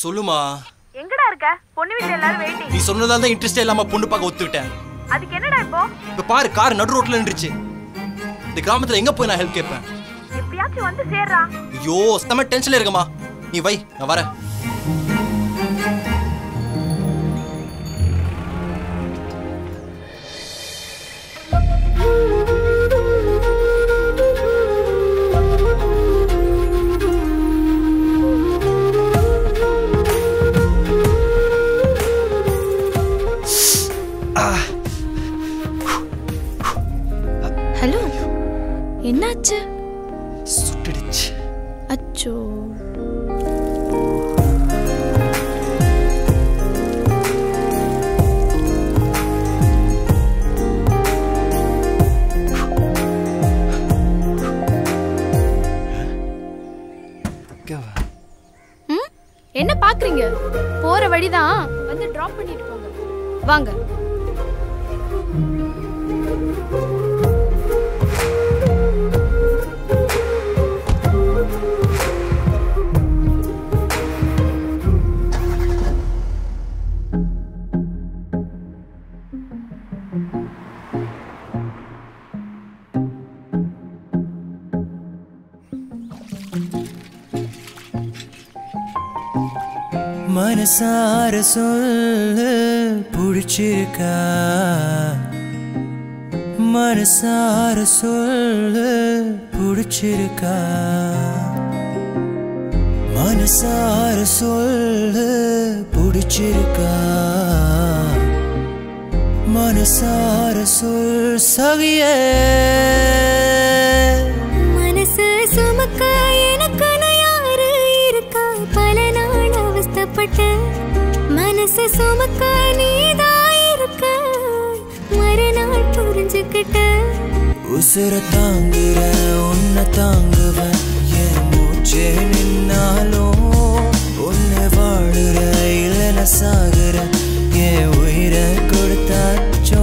சொல்லுமா எங்கடா இருக்க பொண்ணு வீட்டுல எல்லாரும் வெயிட்டிங் நீ சொன்னதால தான் இன்ட்ரெஸ்டே இல்லாம பொண்ணு பார்க்க ஒத்துக்கிட்டேன் அதுக்கு என்னடா இப்போ இப்ப பாரு கார் நடு ரோட்ல நின்றுச்சு இந்த கிராமத்துல எங்க போய் நான் ஹெல்ப் கேட்பேன் எப்படியாச்சும் வந்து சேர்றா ஐயோ செம்ம டென்ஷன்ல இருக்கமா நீ வை நான் வரேன் ஹலோ என்னாச்சு சுட்டுடுச்சு அச்சோ ம் என்ன பாக்குறீங்க போற வழிதான் வந்து டிராப் பண்ணிட்டு போங்க வாங்க மனசார சொல்லு பிடிச்சிருக்கா மனசார சொல்லு பிடிச்சிருக்கா மனசார சொல்லு பிடிச்சிருக்கா மனசார சொல் சகியே மனசு சுமக்க எனக்குன்னு யாரு இருக்கா பல நாள் அவஸ்தப்பட்டு மனசு சுமக்க நீதான் இருக்க மறுநாள் புரிஞ்சுக்கிட்ட உசுர தாங்குற உன்னை தாங்குவேன் என் மூச்சே நின்னாலும் உன்னை வாழுற இல்லைன சாகுற என் உயிரை கொடுத்தாச்சோ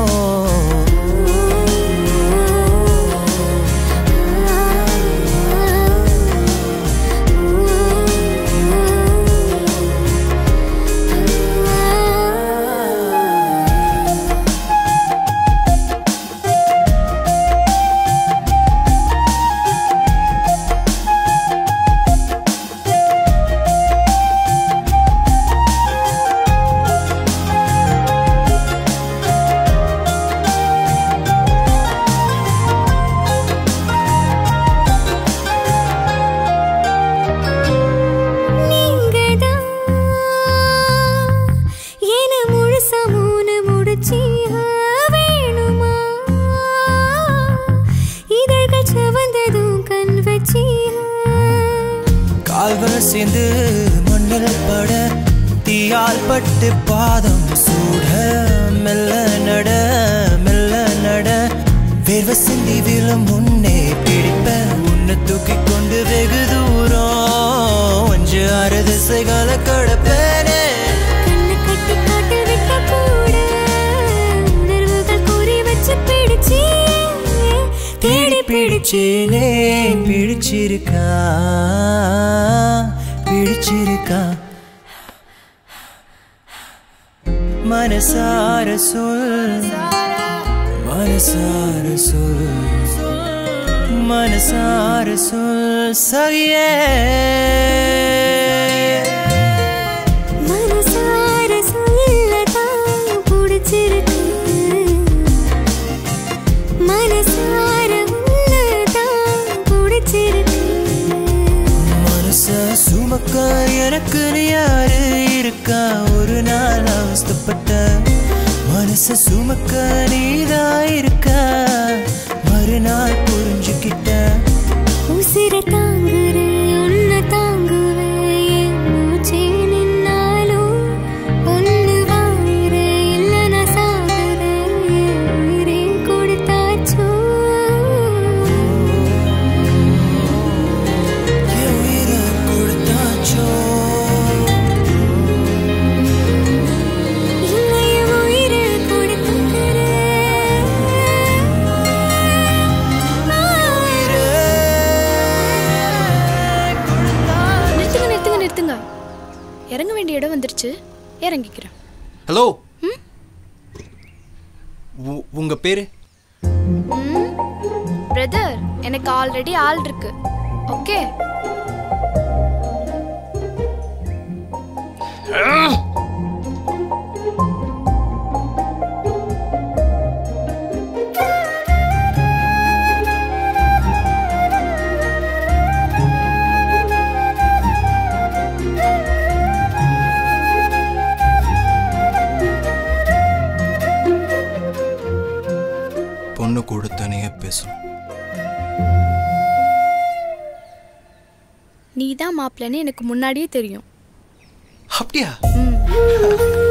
நீங்கதான் என முழுசா மூணு முடிச்சியா வேணுமா இதழ்கள் செவந்ததும் கண் வச்சியா கால்கள் சேர்ந்து மண்ணில் பட தீயால் பட்டு பாதம் சூட மெல்ல நட மெல்ல நட வேர்வை சிந்தி விழும் முன்னே பிடிப்ப உன்னை தூக்கி கொண்டு வெகு தூரம் அஞ்சு ஆறு திசைகளை கடப்பேனே கண்ணு கட்டி காட்டு விட்ட கூட உணர்வுகள் கூறி வச்சு பிடிச்சி தேடி பிடிச்சேனே பிடிச்சிருக்கா பிடிச்சிருக்கா மனசார சொல் மனசார சொல் மனசார சொல் சகியே மனசார சொல்லதான் பிடிச்சிருக்கு மனசார உள்ளதான் பிடிச்சிருக்கு மனச சுமக்க எனக்கு யாரு இருக்கா ஒரு நாள் அவஸ்தப்பட்ட மனச சுமக்க நீதான் இருக்கா மறுநாள் புரிஞ்சுக்கிட்ட உசிர தாங்குற உன்னை தாங்குவேன் என் மூச்சே நின்னாலும் ஒன்று வாழுற இல்ல நான் சாகுற என் உயிரே கொடுத்தாச்சோ என் உயிரை கொடுத்தாச்சோ இல்ல என் உயிரை கொடுத்துக்கிறேன் உயிரை இறங்கிக்கிறேன் ஹலோ உ- உங்க பேரு பிரதர் எனக்கு ஆல்ரெடி ஆள் இருக்கு ஓகே பொண்ணு கூட தனியா பேசணும் நீ தான் மாப்பிள்ளைன்னு எனக்கு முன்னாடியே தெரியும் அப்படியா ம்